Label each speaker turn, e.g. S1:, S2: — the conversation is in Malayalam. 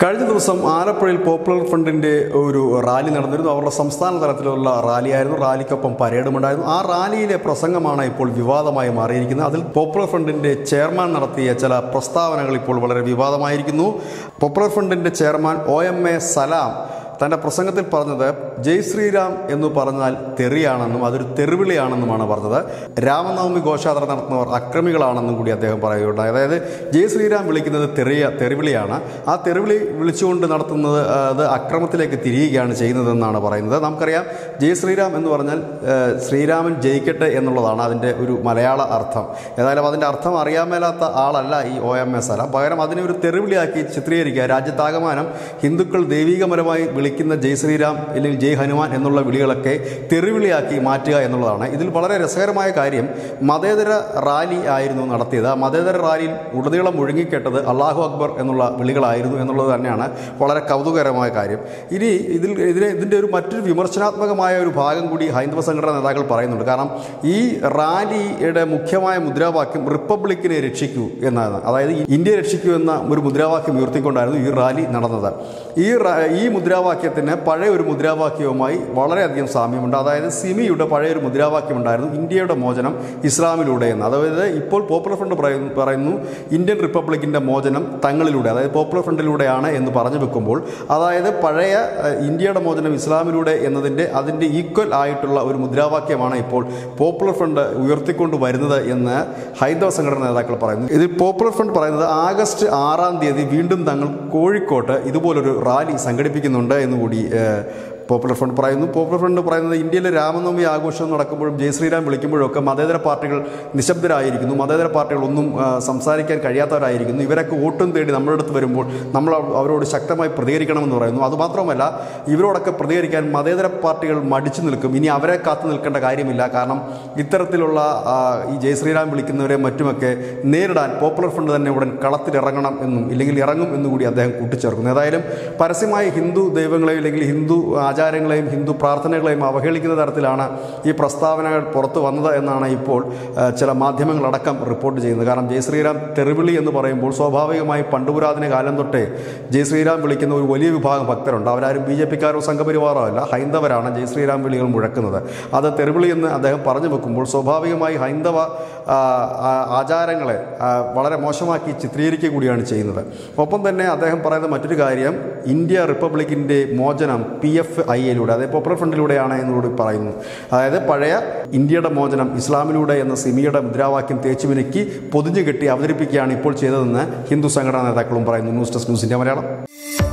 S1: കഴിഞ്ഞ ദിവസം ആലപ്പുഴയിൽ പോപ്പുലർ ഫ്രണ്ടിന്റെ ഒരു റാലി നടന്നിരുന്നു അവരുടെ സംസ്ഥാന തലത്തിലുള്ള റാലിയായിരുന്നു റാലിക്കൊപ്പം പരേഡും ഉണ്ടായിരുന്നു ആ റാലിയിലെ പ്രസംഗമാണ് ഇപ്പോൾ വിവാദമായി മാറിയിരിക്കുന്നത് അതിൽ പോപ്പുലർ ഫ്രണ്ടിന്റെ ചെയർമാൻ നടത്തിയ ചില പ്രസ്താവനകൾ ഇപ്പോൾ വളരെ വിവാദമായിരിക്കുന്നു പോപ്പുലർ ഫ്രണ്ടിന്റെ chairman O M A Salam തൻ്റെ പ്രസംഗത്തിൽ പറഞ്ഞത് ജയ് ശ്രീരാം എന്ന് പറഞ്ഞാൽ തെറിയാണെന്നും അതൊരു തെറിവിളിയാണെന്നുമാണ് പറഞ്ഞത് രാമനവമി ഘോഷയാത്ര നടത്തുന്നവർ അക്രമികളാണെന്നും കൂടി അദ്ദേഹം പറയുകയുണ്ടായി അതായത് ജയ് ശ്രീരാം വിളിക്കുന്നത് തെറിയ തെറിവിളിയാണ് ആ തെറിവിളി വിളിച്ചുകൊണ്ട് നടത്തുന്നത് ആ, അത് അക്രമത്തിലേക്ക് തിരിയുകയാണ് ചെയ്യുന്നതെന്നാണ് പറയുന്നത് നമുക്കറിയാം ജയ് ശ്രീരാം എന്ന് പറഞ്ഞാൽ ആ, ശ്രീരാമൻ ജയിക്കട്ടെ എന്നുള്ളതാണ് അതിൻ്റെ ഒരു മലയാള അർത്ഥം ഏതായാലും അതിൻ്റെ അർത്ഥം അറിയാൻ മേലാത്ത ആളല്ല ഈ ഒ എം എസ് അല പകരം അതിനെ ഒരു തെറിവിളിയാക്കി ചിത്രീകരിക്കുക രാജ്യത്താകമാനം ഹിന്ദുക്കൾ ദൈവികപരമായി വിളിക്കുന്ന ജയ് ശ്രീരാം അല്ലെങ്കിൽ ജയ് ഹനുമാൻ എന്നുള്ള വിളികളൊക്കെ തെറിവിളിയാക്കി മാറ്റുക എന്നുള്ളതാണ് ഇതിൽ വളരെ രസകരമായ കാര്യം മതേതര റാലി ആയിരുന്നു നടത്തിയത് ആ മതേതര റാലിയിൽ ഉടനീളം മുഴുങ്ങിക്കേട്ടത് അള്ളാഹു അക്ബർ എന്നുള്ള വിളികളായിരുന്നു എന്നുള്ളത് തന്നെയാണ് വളരെ കൗതുകകരമായ കാര്യം ഇനി ഇതിൽ ഇതിനെ ഇതിൻ്റെ ഒരു മറ്റൊരു വിമർശനാത്മകമായ ഒരു ഭാഗം കൂടി ഹൈന്ദവ സംഘടനാ നേതാക്കൾ പറയുന്നുണ്ട് കാരണം ഈ റാലിയുടെ മുഖ്യമായ മുദ്രാവാക്യം റിപ്പബ്ലിക്കിനെ രക്ഷിക്കൂ എന്നാണ് അതായത് ഇന്ത്യ രക്ഷിക്കൂ എന്ന ഒരു മുദ്രാവാക്യം ഉയർത്തിക്കൊണ്ടായിരുന്നു ഈ റാലി നടന്നത് ഈ റാ- ഈ മുദ്രാവാക്യത്തിന് പഴയ ഒരു മുദ്രാവാക്യവുമായി വളരെയധികം സാമ്യമുണ്ട് അതായത് സിമിയുടെ പഴയ ഒരു മുദ്രാവാക്യം ഉണ്ടായിരുന്നു ഇന്ത്യയുടെ മോചനം ഇസ്ലാമിലൂടെ എന്ന് അതായത് ഇപ്പോൾ പോപ്പുലർ ഫ്രണ്ട് പറയുന്നു പറയുന്നു ഇന്ത്യൻ റിപ്പബ്ലിക്കിൻ്റെ മോചനം തങ്ങളിലൂടെ അതായത് പോപ്പുലർ ഫ്രണ്ടിലൂടെയാണ് എന്ന് പറഞ്ഞു വെക്കുമ്പോൾ അതായത് പഴയ ഏഹ്, ഇന്ത്യയുടെ മോചനം ഇസ്ലാമിലൂടെ എന്നതിൻ്റെ അതിൻ്റെ ഈക്വൽ ആയിട്ടുള്ള ഒരു മുദ്രാവാക്യമാണ് ഇപ്പോൾ പോപ്പുലർ ഫ്രണ്ട് ഉയർത്തിക്കൊണ്ട് വരുന്നത് എന്ന് ഹൈന്ദവ സംഘടനാ നേതാക്കൾ പറയുന്നു ഇതിൽ പോപ്പുലർ ഫ്രണ്ട് പറയുന്നത് ആഗസ്റ്റ് ആറാം തീയതി വീണ്ടും തങ്ങൾ കോഴിക്കോട്ട് ഇതുപോലൊരു റാലി സംഘടിപ്പിക്കുന്നുണ്ട് എന്നുകൂടി ഏഹ്, പോപ്പുലർ ഫ്രണ്ട് പറയുന്നു പോപ്പുലർ ഫ്രണ്ട് പറയുന്നത് ഇന്ത്യയിലെ രാമനവമി ആഘോഷം നടക്കുമ്പോഴും ജയ് ശ്രീരാം വിളിക്കുമ്പോഴും ഒക്കെ മതേതര പാർട്ടികൾ നിശബ്ദരായിരിക്കുന്നു മതേതര പാർട്ടികൾ ഒന്നും ആ, സംസാരിക്കാൻ കഴിയാത്തവരായിരിക്കുന്നു ഇവരൊക്കെ വോട്ടും തേടി നമ്മുടെ അടുത്ത് വരുമ്പോൾ നമ്മൾ അവ- അവരോട് ശക്തമായി പ്രതികരിക്കണമെന്ന് പറയുന്നു അതുമാത്രമല്ല ഇവരോടൊക്കെ പ്രതികരിക്കാൻ മതേതര പാർട്ടികൾ മടിച്ചു നിൽക്കും ഇനി അവരെ കാത്തു നിൽക്കേണ്ട കാര്യമില്ല കാരണം ഇത്തരത്തിലുള്ള ആ, ഈ ജയ് ശ്രീരാം വിളിക്കുന്നവരെ മറ്റുമൊക്കെ നേരിടാൻ പോപ്പുലർ ഫ്രണ്ട് തന്നെ ഉടൻ കളത്തിലിറങ്ങണം എന്നും ഇല്ലെങ്കിൽ ഇറങ്ങും എന്നുകൂടി അദ്ദേഹം കൂട്ടിച്ചേർക്കുന്നു ഏതായാലും പരസ്യമായി ഹിന്ദു ദൈവങ്ങളെയും അല്ലെങ്കിൽ ഹിന്ദു ആചാരങ്ങളെയും ഹിന്ദു പ്രാർത്ഥനകളെയും അവഹേളിക്കുന്ന തരത്തിലാണ് ഈ പ്രസ്താവനകൾ പുറത്തു വന്നത് എന്നാണ് ഇപ്പോൾ ആ, ചില മാധ്യമങ്ങളടക്കം റിപ്പോർട്ട് ചെയ്യുന്നത് കാരണം ജയ് ശ്രീരാം തെറിവിളി എന്ന് പറയുമ്പോൾ സ്വാഭാവികമായി പണ്ടുപുരാതന കാലം തൊട്ടേ ജയ് ശ്രീരാം വിളിക്കുന്ന ഒരു വലിയ വിഭാഗം ഭക്തരുണ്ട് അവരാരും ബി ജെ പിക്കാരോ സംഘപരിവാറോ അല്ല ഹൈന്ദവരാണ് ജയ് ശ്രീരാം വിളികൾ മുഴക്കുന്നത് അത് തെറിവിളി എന്ന് അദ്ദേഹം പറഞ്ഞു വെക്കുമ്പോൾ സ്വാഭാവികമായി ഹൈന്ദവ ആ, ആ, ആചാരങ്ങളെ ആ, വളരെ മോശമാക്കി ചിത്രീകരിക്കുക കൂടിയാണ് ചെയ്യുന്നത് ഒപ്പം തന്നെ അദ്ദേഹം പറയുന്ന മറ്റൊരു കാര്യം ഇന്ത്യ റിപ്പബ്ലിക്കിൻ്റെ മോചനം പി എഫ് ഐ എയിലൂടെ അതായത് പോപ്പുലർ ഫ്രണ്ടിലൂടെയാണ് എന്നുകൂടി പറയുന്നു അതായത് പഴയ ഇന്ത്യയുടെ മോചനം ഇസ്ലാമിലൂടെ എന്ന സിമിയുടെ മുദ്രാവാക്യം തേച്ചുമിനുക്കി പൊതിഞ്ഞു കെട്ടി അവതരിപ്പിക്കുകയാണ് ഇപ്പോൾ ചെയ്തതെന്ന് ഹിന്ദു സംഘടനാ നേതാക്കളും പറയുന്നു news desk news India Malayalam